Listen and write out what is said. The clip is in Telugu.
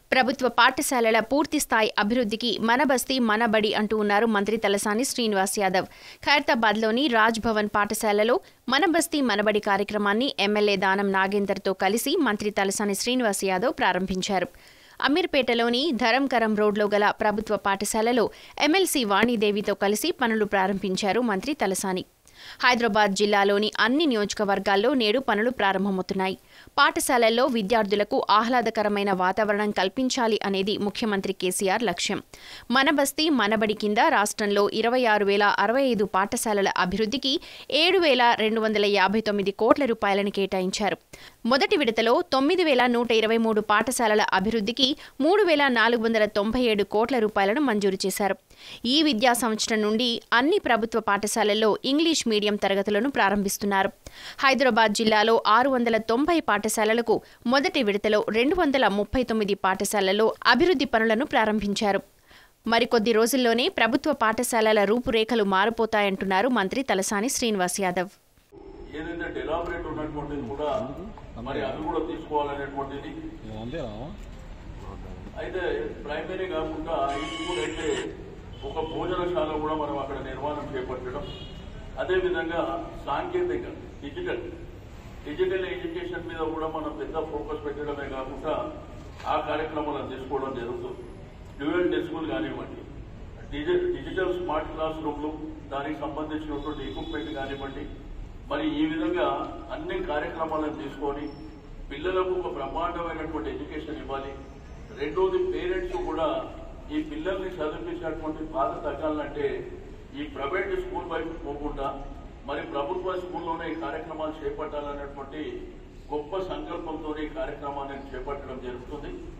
ప్రభుత్వ పాఠశాలల పూర్తి స్థాయి అభివృద్ధికి మన బస్తీ మన బడి అంటూ ఉన్నారు మంత్రి తలసాని శ్రీనివాస్ యాదవ్ ఖైరతాబాద్లోని రాజ్ భవన్ పాఠశాలలో మన బస్తీ మనబడి కార్యక్రమాన్ని ఎమ్మెల్యే దానం నాగేందర్తో కలిసి మంత్రి తలసాని శ్రీనివాస్ యాదవ్ ప్రారంభించారు అమీర్పేటలోని ధరంకరం రోడ్లో గల ప్రభుత్వ పాఠశాలలో ఎమ్మెల్సీ వాణిదేవితో కలిసి పనులు ప్రారంభించారు మంత్రి తలసాని హైదరాబాద్ జిల్లాలోని అన్ని నియోజకవర్గాల్లో నేడు పనులు ప్రారంభమవుతున్నాయి పాఠశాలల్లో విద్యార్థులకు ఆహ్లాదకరమైన వాతావరణం కల్పించాలి అనేది ముఖ్యమంత్రి కేసీఆర్ లక్ష్యం మన బస్తీ మనబడి కింద రాష్ట్రంలో ఇరవై ఆరు వేల అరవై ఐదు పాఠశాలల అభివృద్ధికి ఏడు వేల రెండు వందల యాభై తొమ్మిది కోట్ల రూపాయలను కేటాయించారు మొదటి విడతలో తొమ్మిది వేల నూట ఇరవై మూడు పాఠశాలల అభివృద్ధికి మూడు వేల నాలుగు వందల తొంభై ఏడు కోట్ల రూపాయలను మంజూరు చేశారు ఈ విద్యా సంవత్సరం నుండి అన్ని ప్రభుత్వ పాఠశాలల్లో ఇంగ్లీష్ మీడియం తరగతులను ప్రారంభిస్తున్నారు హైదరాబాద్ జిల్లాలో ఆరు వందల తొంభై పాఠశాలలకు మొదటి విడతలో రెండు వందల ముప్పై తొమ్మిది పాఠశాలల్లో అభివృద్ధి పనులను ప్రారంభించారు మరికొద్ది రోజుల్లోనే ప్రభుత్వ పాఠశాలల రూపురేఖలు మారిపోతాయంటున్నారు మంత్రి తలసాని శ్రీనివాస్ యాదవ్ ఏదైతే డెలాబరేట్ ఉన్నటువంటిది కూడా మరి అది కూడా తీసుకోవాలనేటువంటిది అంతేనా అయితే ప్రైమరీ కాకుండా ఈ స్కూల్ అయితే ఒక భోజనశాల కూడా మనం అక్కడ నిర్మాణం చేపట్టడం అదేవిధంగా సాంకేతిక డిజిటల్ డిజిటల్ ఎడ్యుకేషన్ మీద కూడా మనం పెద్ద ఫోకస్ పెట్టడమే కాకుండా ఆ కార్యక్రమాలను తీసుకోవడం జరుగుతుంది డ్యూయల్ డెస్కులు కానివ్వండి డిజి- డిజిటల్ స్మార్ట్ క్లాస్ రూమ్లు దానికి సంబంధించినటువంటి ఎక్విప్మెంట్ కానివ్వండి మరి ఈ విధంగా అన్ని కార్యక్రమాలను తీసుకొని పిల్లలకు ఒక బ్రహ్మాండమైనటువంటి ఎడ్యుకేషన్ ఇవ్వాలి రెండోది పేరెంట్స్ కూడా ఈ పిల్లల్ని చదివించినటువంటి బాధ తగ్గాలంటే ఈ ప్రైవేట్ స్కూల్ వైపు పోకుండా మరి ప్రభుత్వ స్కూల్లోనే ఈ కార్యక్రమాలు చేపట్టాలనేటువంటి గొప్ప సంకల్పంతో ఈ కార్యక్రమాన్ని చేపట్టడం జరుగుతుంది